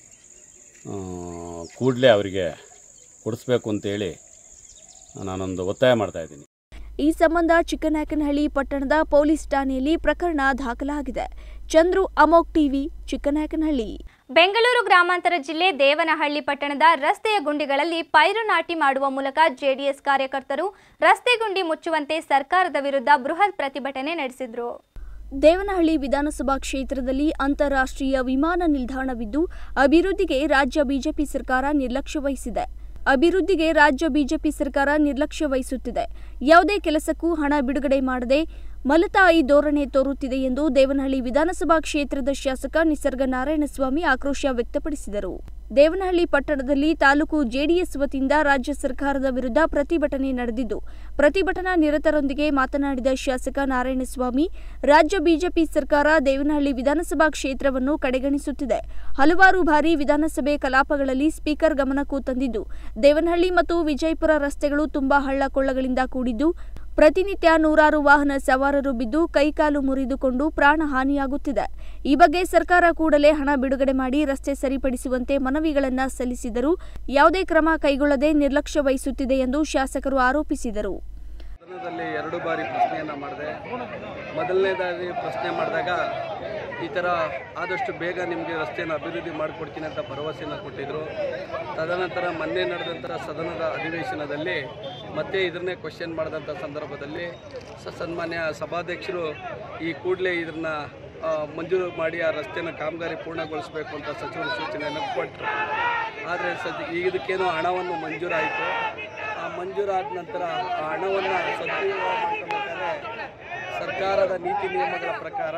ಕೂಡಲೇ ಅವರಿಗೆ ಕೊಡಿಸ್ಬೇಕು ಅಂತೇಳಿ ನಾನೊಂದು ಒತ್ತಾಯ ಮಾಡ್ತಾಯಿದ್ದೀನಿ ಈ ಸಂಬಂಧ ಚಿಕ್ಕನಾಯಕನಹಳ್ಳಿ ಪಟ್ಟಣದ ಪೊಲೀಸ್ ಠಾಣೆಯಲ್ಲಿ ಪ್ರಕರಣ ದಾಖಲಾಗಿದೆ ಚಂದ್ರು ಅಮೋಕ್ ಟಿವಿ ಚಿಕ್ಕನಾಯಕನಹಳ್ಳಿ ಬೆಂಗಳೂರು ಗ್ರಾಮಾಂತರ ಜಿಲ್ಲೆ ದೇವನಹಳ್ಳಿ ಪಟ್ಟಣದ ರಸ್ತೆಯ ಗುಂಡಿಗಳಲ್ಲಿ ಪೈರು ನಾಟಿ ಮಾಡುವ ಮೂಲಕ ಜೆಡಿಎಸ್ ಕಾರ್ಯಕರ್ತರು ರಸ್ತೆ ಗುಂಡಿ ಮುಚ್ಚುವಂತೆ ಸರ್ಕಾರದ ವಿರುದ್ಧ ಬೃಹತ್ ಪ್ರತಿಭಟನೆ ನಡೆಸಿದ್ರು ದೇವನಹಳ್ಳಿ ವಿಧಾನಸಭಾ ಕ್ಷೇತ್ರದಲ್ಲಿ ಅಂತಾರಾಷ್ಟ್ರೀಯ ವಿಮಾನ ನಿಲ್ದಾಣವಿದ್ದು ಅಭಿವೃದ್ಧಿಗೆ ರಾಜ್ಯ ಬಿಜೆಪಿ ಸರ್ಕಾರ ನಿರ್ಲಕ್ಷ್ಯ ವಹಿಸಿದೆ ಅಭಿವೃದ್ಧಿಗೆ ರಾಜ್ಯ ಬಿಜೆಪಿ ಸರ್ಕಾರ ನಿರ್ಲಕ್ಷ್ಯ ವಹಿಸುತ್ತಿದೆ ಯಾವುದೇ ಕೆಲಸಕ್ಕೂ ಹಣ ಬಿಡುಗಡೆ ಮಾಡದೆ ಮಲತಾಯಿ ಧೋರಣೆ ತೋರುತ್ತಿದೆ ಎಂದು ದೇವನಹಳ್ಳಿ ವಿಧಾನಸಭಾ ಕ್ಷೇತ್ರದ ಶಾಸಕ ನಿಸರ್ಗ ನಾರಾಯಣಸ್ವಾಮಿ ಆಕ್ರೋಶ ವ್ಯಕ್ತಪಡಿಸಿದರು ದೇವನಹಳ್ಳಿ ಪಟ್ಟಣದಲ್ಲಿ ತಾಲೂಕು ಜೆಡಿಎಸ್ ವತಿಯಿಂದ ರಾಜ್ಯ ಸರ್ಕಾರದ ವಿರುದ್ಧ ಪ್ರತಿಭಟನೆ ನಡೆದಿದ್ದು ಪ್ರತಿಭಟನಾ ನಿರತರೊಂದಿಗೆ ಮಾತನಾಡಿದ ಶಾಸಕ ನಾರಾಯಣಸ್ವಾಮಿ ರಾಜ್ಯ ಬಿಜೆಪಿ ಸರ್ಕಾರ ದೇವನಹಳ್ಳಿ ವಿಧಾನಸಭಾ ಕ್ಷೇತ್ರವನ್ನು ಕಡೆಗಣಿಸುತ್ತಿದೆ ಹಲವಾರು ಬಾರಿ ವಿಧಾನಸಭೆ ಕಲಾಪಗಳಲ್ಲಿ ಸ್ಪೀಕರ್ ಗಮನಕ್ಕೂ ತಂದಿದ್ದು ದೇವನಹಳ್ಳಿ ಮತ್ತು ವಿಜಯಪುರ ರಸ್ತೆಗಳು ತುಂಬಾ ಹಳ್ಳ ಕೊಳ್ಳಗಳಿಂದ ಕೂಡಿದ್ದು ಪ್ರತಿನಿತ್ಯ ನೂರಾರು ವಾಹನ ಸವಾರರು ಬಿದ್ದು ಕೈಕಾಲು ಮುರಿದುಕೊಂಡು ಪ್ರಾಣ ಹಾನಿಯಾಗುತ್ತಿದೆ ಈ ಬಗ್ಗೆ ಸರ್ಕಾರ ಕೂಡಲೇ ಹಣ ಬಿಡುಗಡೆ ಮಾಡಿ ರಸ್ತೆ ಸರಿಪಡಿಸುವಂತೆ ಮನವಿಗಳನ್ನು ಸಲ್ಲಿಸಿದರೂ ಯಾವುದೇ ಕ್ರಮ ಕೈಗೊಳ್ಳದೆ ನಿರ್ಲಕ್ಷ್ಯ ವಹಿಸುತ್ತಿದೆ ಎಂದು ಶಾಸಕರು ಆರೋಪಿಸಿದರು ಸದನದಲ್ಲಿ ಎರಡು ಬಾರಿ ಪ್ರಶ್ನೆಯನ್ನು ಮಾಡಿದೆ ಮೊದಲನೇದಾಗಿ ಪ್ರಶ್ನೆ ಮಾಡಿದಾಗ ಈ ಥರ ಆದಷ್ಟು ಬೇಗ ನಿಮಗೆ ರಸ್ತೆಯನ್ನು ಅಭಿವೃದ್ಧಿ ಮಾಡಿಕೊಡ್ತೀನಿ ಅಂತ ಭರವಸೆಯನ್ನು ಕೊಟ್ಟಿದ್ದರು ತದನಂತರ ಮೊನ್ನೆ ನಡೆದಂಥ ಸದನದ ಅಧಿವೇಶನದಲ್ಲಿ ಮತ್ತೆ ಇದನ್ನೇ ಕ್ವಶನ್ ಮಾಡಿದಂಥ ಸಂದರ್ಭದಲ್ಲಿ ಸ ಸನ್ಮಾನ್ಯ ಸಭಾಧ್ಯಕ್ಷರು ಈ ಕೂಡಲೇ ಇದನ್ನು ಮಂಜೂರು ಮಾಡಿ ಆ ರಸ್ತೆನ ಕಾಮಗಾರಿ ಪೂರ್ಣಗೊಳಿಸಬೇಕು ಅಂತ ಸಚಿವರು ಸೂಚನೆಯನ್ನು ಕೊಟ್ಟರು ಆದರೆ ಸದ್ಯ ಈಗ ಇದಕ್ಕೇನೋ ಹಣವನ್ನು ಮಂಜೂರಾಯಿತು ಆ ಮಂಜೂರಾದ ನಂತರ ಆ ಹಣವನ್ನು ಸದುಪಯೋಗ ಮಾಡ್ಕೊಬೇಕಾದ್ರೆ ಸರ್ಕಾರದ ನೀತಿ ನಿಯಮಗಳ ಪ್ರಕಾರ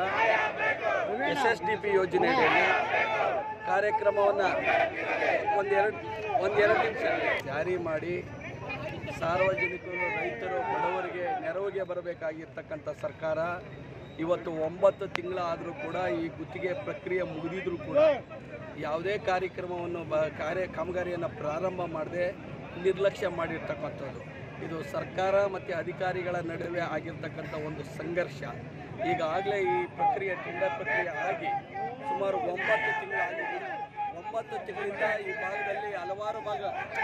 ಎಸ್ ಎಸ್ ಡಿ ಪಿ ಯೋಜನೆಯಲ್ಲಿ ಕಾರ್ಯಕ್ರಮವನ್ನು ಒಂದೆರಡು ಒಂದೆರಡು ನಿಮಿಷ ಜಾರಿ ಮಾಡಿ ಸಾರ್ವಜನಿಕರು ರೈತರು ಬಡವರಿಗೆ ನೆರವಿಗೆ ಬರಬೇಕಾಗಿರ್ತಕ್ಕಂಥ ಸರ್ಕಾರ ಇವತ್ತು ಒಂಬತ್ತು ತಿಂಗಳ ಆದರೂ ಕೂಡ ಈ ಗುತ್ತಿಗೆ ಪ್ರಕ್ರಿಯೆ ಮುಗಿದಿದ್ರೂ ಕೂಡ ಯಾವುದೇ ಕಾರ್ಯಕ್ರಮವನ್ನು ಬ ಕಾರ್ಯ ಕಾಮಗಾರಿಯನ್ನು ಪ್ರಾರಂಭ ಮಾಡದೆ ನಿರ್ಲಕ್ಷ್ಯ ಮಾಡಿರ್ತಕ್ಕಂಥದ್ದು ಇದು ಸರ್ಕಾರ ಮತ್ತು ಅಧಿಕಾರಿಗಳ ನಡುವೆ ಆಗಿರ್ತಕ್ಕಂಥ ಒಂದು ಸಂಘರ್ಷ ಈಗಾಗಲೇ ಈ ಪ್ರಕ್ರಿಯೆ ಟೆಂಡರ್ ಪ್ರಕ್ರಿಯೆ ಆಗಿ ಸುಮಾರು ಒಂಬತ್ತು ತಿಂಗಳಾಗಿದೆ ಒಂಬತ್ತು ತಿಂಗಳಿಂದ ಈ ಭಾಗದಲ್ಲಿ ಹಲವಾರು ಭಾಗ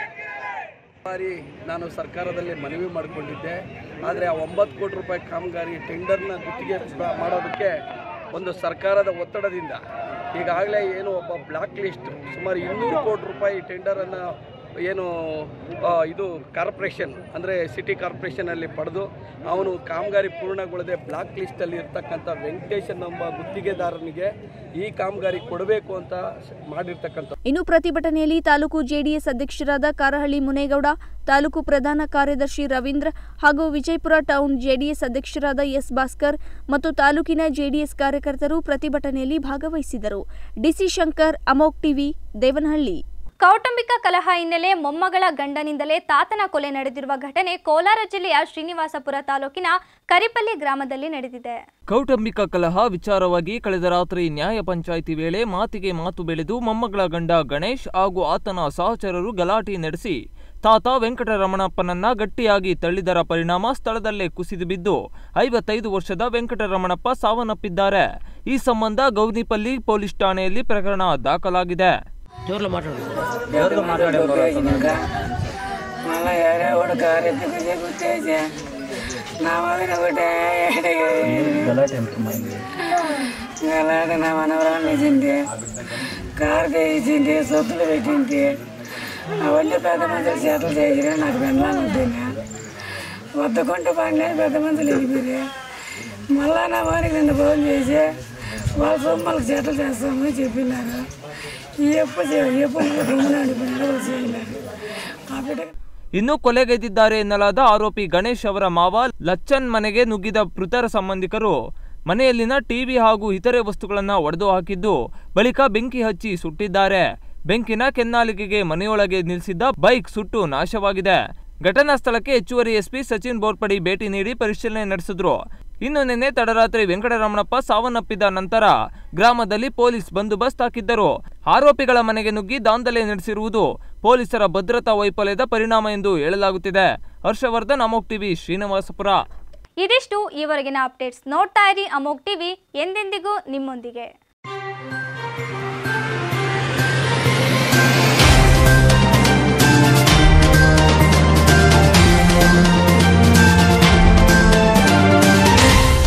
ಬಾರಿ ನಾನು ಸರ್ಕಾರದಲ್ಲಿ ಮನವಿ ಮಾಡಿಕೊಂಡಿದ್ದೆ ಆದರೆ ಆ ಒಂಬತ್ತು ಕೋಟಿ ರೂಪಾಯಿ ಕಾಮಗಾರಿ ಟೆಂಡರ್ನ ಗುತ್ತಿಗೆ ಪ್ರ- ಮಾಡೋದಕ್ಕೆ ಒಂದು ಸರ್ಕಾರದ ಒತ್ತಡದಿಂದ ಈಗಾಗಲೇ ಏನು ಒಬ್ಬ ಬ್ಲಾಕ್ ಲಿಸ್ಟ್ ಸುಮಾರು ಇನ್ನೂರು ಕೋಟಿ ರೂಪಾಯಿ ಟೆಂಡರನ್ನು ಏನು ಆ, ಇದು ಕಾರ್ಪೊರೇಷನ್ ಅಂದರೆ ಸಿಟಿ ಕಾರ್ಪೊರೇಷನಲ್ಲಿ ಪಡೆದು ಅವನು ಕಾಮಗಾರಿ ಪೂರ್ಣಗೊಳ್ಳದೆ ಬ್ಲಾಕ್ ಲಿಸ್ಟಲ್ಲಿ ಇರ್ತಕ್ಕಂಥ ವೆಂಕಟೇಶನ್ ಎಂಬ ಗುತ್ತಿಗೆದಾರನಿಗೆ ಈ ಕಾಮಗಾರಿ ಕೊಡಬೇಕು ಅಂತ ಸ- ಮಾಡಿರ್ತಕ್ಕಂಥ ಇನ್ನು ಪ್ರತಿಭಟನೆಯಲ್ಲಿ ತಾಲೂಕು ಜೆಡಿಎಸ್ ಅಧ್ಯಕ್ಷರಾದ ಕಾರಹಳ್ಳಿ ಮುನೇಗೌಡ ತಾಲೂಕು ಪ್ರಧಾನ ಕಾರ್ಯದರ್ಶಿ ರವೀಂದ್ರ ಹಾಗೂ ವಿಜಯಪುರ ಟೌನ್ ಜೆಡಿಎಸ್ ಅಧ್ಯಕ್ಷರಾದ ಎಸ್ ಭಾಸ್ಕರ್ ಮತ್ತು ತಾಲೂಕಿನ ಜೆಡಿಎಸ್ ಕಾರ್ಯಕರ್ತರು ಪ್ರತಿಭಟನೆಯಲ್ಲಿ ಭಾಗವಹಿಸಿದರು ಡಿಸಿ ಶಂಕರ್ ಅಮೋಕ್ ಟಿವಿ ದೇವನಹಳ್ಳಿ ಕೌಟುಂಬಿಕ ಕಲಹ ಹಿನ್ನೆಲೆ ಮೊಮ್ಮಗಳ ಗಂಡನಿಂದಲೇ ತಾತನ ಕೊಲೆ ನಡೆದಿರುವ ಘಟನೆ ಕೋಲಾರ ಜಿಲ್ಲೆಯ ಶ್ರೀನಿವಾಸಪುರ ತಾಲೂಕಿನ ಕರಿಪಲ್ಲಿ ಗ್ರಾಮದಲ್ಲಿ ನಡೆದಿದೆ ಕೌಟುಂಬಿಕ ಕಲಹ ವಿಚಾರವಾಗಿ ಕಳೆದ ರಾತ್ರಿ ನ್ಯಾಯ ಪಂಚಾಯಿತಿ ವೇಳೆ ಮಾತಿಗೆ ಮಾತು ಬೆಳೆದು ಮೊಮ್ಮಗಳ ಗಂಡ ಗಣೇಶ್ ಹಾಗೂ ಆತನ ಸಹಚರರು ಗಲಾಟೆ ನಡೆಸಿ ತಾತ ವೆಂಕಟರಮಣಪ್ಪನನ್ನ ಗಟ್ಟಿಯಾಗಿ ತಳ್ಳಿದರ ಪರಿಣಾಮ ಸ್ಥಳದಲ್ಲೇ ಕುಸಿದು ಬಿದ್ದು ಐವತ್ತೈದು ವರ್ಷದ ವೆಂಕಟರಮಣಪ್ಪ ಸಾವನ್ನಪ್ಪಿದ್ದಾರೆ ಈ ಸಂಬಂಧ ಗೌನಿಪಲ್ಲಿ ಪೊಲೀಸ್ ಠಾಣೆಯಲ್ಲಿ ಪ್ರಕರಣ ದಾಖಲಾಗಿದೆ మళ్ళీ వేరే వాడు కారు ఎత్తుకునే గుర్తేసా ನಾವು ಅದನ್ನ ಬಿಟ್ಟೆ గలాట నా మనవరాన్ని ఇచ్చింది కారుకి ఇచ్చింది సొత్తులు పెట్టింది అవన్నీ పెద్ద మనుషులు చేతులు చేసిరే నాకు పెళ్ళాను వద్దని వద్దకుంటూ పండి పెద్ద మనుషులు వెళ్ళిపోయి మళ్ళా నా వారికి నిన్న ఫోన్ చేసి వాళ్ళ సొమ్మలకు చేతులు చేస్తామని చెప్పినారు ఎప్పుడు ఎప్పుడు రూమ్లో అడిపోయినారు వాళ్ళు చేయలేరు ఆ బిడ్డ ಇನ್ನು ಕೊಲೆಗೈದಿದ್ದಾರೆ ಎನ್ನಲಾದ ಆರೋಪಿ ಗಣೇಶ್ ಅವರ ಮಾವ ಲಚ್ಚನ್ ಮನೆಗೆ ನುಗ್ಗಿದ ಮೃತರ ಸಂಬಂಧಿಕರು ಮನೆಯಲ್ಲಿನ ಟಿವಿ ಹಾಗೂ ಇತರೆ ವಸ್ತುಗಳನ್ನು ಒಡೆದು ಹಾಕಿದ್ದು ಬಳಿಕ ಬೆಂಕಿ ಹಚ್ಚಿ ಸುಟ್ಟಿದ್ದಾರೆ ಬೆಂಕಿನ ಕೆನ್ನಾಲಿಗೆಗೆ ಮನೆಯೊಳಗೆ ನಿಲ್ಲಿಸಿದ್ದ ಬೈಕ್ ಸುಟ್ಟು ನಾಶವಾಗಿದೆ ಘಟನಾ ಸ್ಥಳಕ್ಕೆ ಹೆಚ್ಚುವರಿ ಎಸ್ಪಿ ಸಚಿನ್ ಬೋರ್ಪಡಿ ಭೇಟಿ ನೀಡಿ ಪರಿಶೀಲನೆ ನಡೆಸಿದ್ರು ಇನ್ನು ನಿನ್ನೆ ತಡರಾತ್ರಿ ವೆಂಕಟರಮಣಪ್ಪ ಸಾವನ್ನಪ್ಪಿದ ನಂತರ ಗ್ರಾಮದಲ್ಲಿ ಪೊಲೀಸ್ ಬಂದೋಬಸ್ತ್ ಹಾಕಿದ್ದರು ಆರೋಪಿಗಳ ಮನೆಗೆ ನುಗ್ಗಿ ದಾಂಧಲೆ ನಡೆಸಿರುವುದು ಪೊಲೀಸರ ಭದ್ರತಾ ವೈಫಲ್ಯದ ಪರಿಣಾಮ ಎಂದು ಹೇಳಲಾಗುತ್ತಿದೆ ಹರ್ಷವರ್ಧನ್ ಅಮೋಕ್ ಟಿವಿ ಶ್ರೀನಿವಾಸಪುರ ಇದಿಷ್ಟು ಈವರೆಗಿನ ಅಪ್ಡೇಟ್ಸ್ ನೋಡ್ತಾ ಇರಿ ಅಮೋಕ್ ಟಿವಿ ಎಂದೆಂದಿಗೂ ನಿಮ್ಮೊಂದಿಗೆ